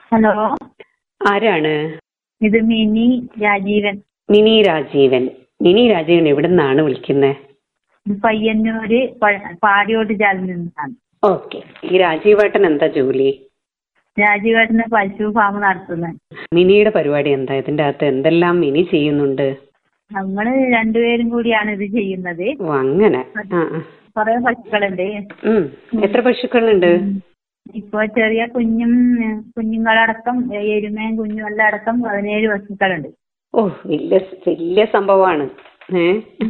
Hello ആരാണ് ഇത് മിനി രാജീവൻ മിനി രാജീവൻ മിനി രാജീവൻ എവിടെ നിന്നാണ് വിളിക്കുന്നത് പയ്യന്നൂര് പ- പാടിയോട്ട് ചാലിൽ നിന്നാണ് ഓക്കെ ഈ രാജീവേട്ടൻ എന്താ ജോലി രാജീവേട്ടന് പശു ഫാം നടത്തുന്നത് മിനിയുടെ പരിപാടി എന്താ ഇതിന്റെ അകത്ത് എന്തെല്ലാം മിനി ചെയ്യുന്നുണ്ട് നമ്മള് രണ്ടുപേരും കൂടിയാണ് ഇത് ചെയ്യുന്നത് ഓ അങ്ങനെ ആ ആ. കുറെ പശുക്കളുണ്ട് ഉം. എത്ര പശുക്കളുണ്ട് ഇപ്പൊ ചെറിയ കുഞ്ഞും ഏ, കുഞ്ഞുങ്ങളടക്കം ഏ, എരുമയും കുഞ്ഞും എല്ലാം അടക്കം പതിനേഴ് പശുക്കളുണ്ട് ഓ വലിയ വലിയ സംഭവമാണ് ഏ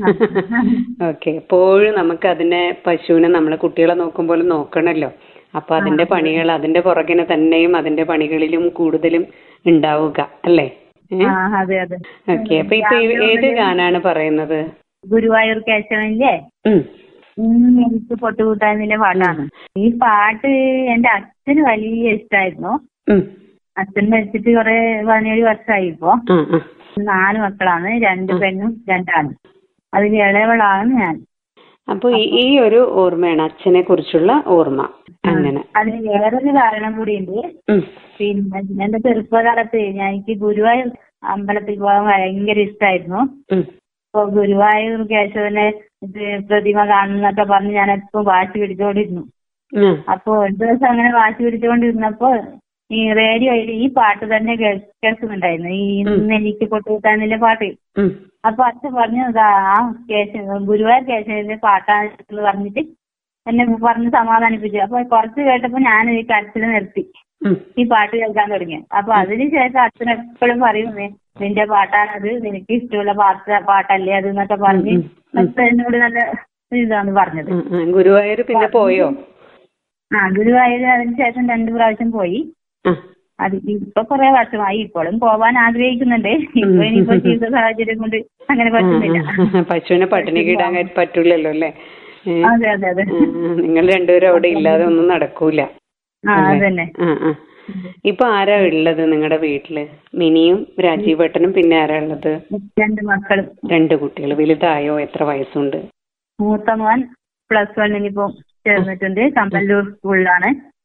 ഓക്കെ എപ്പോഴും നമുക്ക് അതിനെ പശുവിനെ നമ്മളെ കുട്ടികളെ നോക്കുമ്പോൾ നോക്കണല്ലോ അപ്പൊ അതിന്റെ പണികൾ അതിന്റെ പുറകിനെ തന്നെയും അതിന്റെ പണികളിലും കൂടുതലും ഉണ്ടാവുക അല്ലേ ആ അതെ അതെ ഓക്കെ അപ്പൊ ഇപ്പൊ ഈ ഏത് ഗാനാണ് പറയുന്നത് ഗുരുവായൂർ കേശവനിലെ ഉം. ഇന്ന് എനിക്ക് പൊട്ടുകൂട്ടാനിലെ പാട്ടാണ് ഈ പാട്ട് എന്റെ അച്ഛന് വലിയ ഇഷ്ടമായിരുന്നു ഉം. അച്ഛൻ മരിച്ചിട്ട് കുറെ പതിനേഴ് വർഷമായി ഇപ്പോ ആ, ആ. നാല് മക്കളാണ് രണ്ട് പെണ്ണും രണ്ടാണ് അതിൽ ഇളയവളാണ് ഞാൻ അപ്പൊ ഈ- ഈ ഒരു ഓർമ്മയാണ് അച്ഛനെ കുറിച്ചുള്ള ഓർമ്മ അങ്ങനെ അതിന് വേറൊരു കാരണം കൂടിയുണ്ട് ഉം. പിന്നെ എന്റെ ചെറുപ്പകാലത്ത് ഞാൻ എനിക്ക് ഗുരുവായൂർ അമ്പലത്തിൽ പോകാൻ ഭയങ്കര ഇഷ്ടമായിരുന്നു ഉം. അപ്പൊ ഗുരുവായൂർ കേശവനെ ഇത് പ്രതിമ കാണുന്നൊക്കെ പറഞ്ഞ് ഞാൻ എപ്പം വാശി പിടിച്ചോണ്ടിരുന്നു ആ. അപ്പൊ ഒരു ദിവസം അങ്ങനെ വാശി പിടിച്ചുകൊണ്ടിരുന്നപ്പോ ഈ റേഡിയോയിൽ ഈ പാട്ട് തന്നെ കേ- കേൾക്കുന്നുണ്ടായിരുന്നു ഈ ഇന്ന് എനിക്ക് പൊട്ടുകൂട്ടാനിലെ പാട്ട് ഉം. അപ്പൊ അച്ഛൻ പറഞ്ഞു "ദാ ആ കേശ ഗുരുവായൂർ കേശവന്റെ പാട്ടാണ് എന്ന് പറഞ്ഞിട്ട് എന്നെ പറഞ്ഞ് സമാധാനിപ്പിച്ചു അപ്പൊ കുറച്ച് കേട്ടപ്പോ ഞാൻ ഈ കരച്ചിൽ നിർത്തി ഉം. ഈ പാട്ട് കേൾക്കാൻ തുടങ്ങി അപ്പൊ അതിനുശേഷം അച്ഛൻ എപ്പോഴും പറയും "നി- നിന്റെ പാട്ടാണത് നിനക്ക് ഇഷ്ടമുള്ള പാട്ട് പാട്ടല്ലേ അത് എന്നൊക്കെ പറഞ്ഞ് അച്ഛൻ എന്നോട് നല്ല ഇതാണ് പറഞ്ഞത് ഉം, ഉം. ഗുരുവായൂർ പിന്നെ പോയോ ആ ഗുരുവായൂർ അതിനുശേഷം രണ്ടു പ്രാവശ്യം പോയി ആ. അത് ഇപ്പൊ കുറെ വർഷമായി ഇപ്പോഴും പോവാൻ ആഗ്രഹിക്കുന്നുണ്ട് ഇപ്പൊ ഇനിയിപ്പോ ജീവിത സാഹചര്യം കൊണ്ട് അങ്ങനെ പറ്റുന്നില്ല ആ, പശുവിനെ പട്ടിണിക്ക് ഇടാൻ കഴി- പറ്റൂലല്ലോ അല്ലേ ഏ? അതെ അതെ അതെ ആ, നിങ്ങൾ രണ്ടുപേരും അവിടെ ഇല്ലാതെ ഒന്നും നടക്കൂല ആ അതന്നെ ആ ആ ഇപ്പൊ ആരാ ഉള്ളത് നിങ്ങളുടെ വീട്ടില് മിനിയും രാജീവേട്ടനും പിന്നെ ആരാ ഉള്ളത് രണ്ട് മക്കളും രണ്ട് കുട്ടികൾ വലുതായോ എത്ര വയസ്സുണ്ട് മൂത്ത മോൻ പ്ലസ് വണ്ണിന് ഇപ്പൊ ചേർന്നിട്ടുണ്ട് കമ്പല്ലൂർ സ്കൂളിലാണ്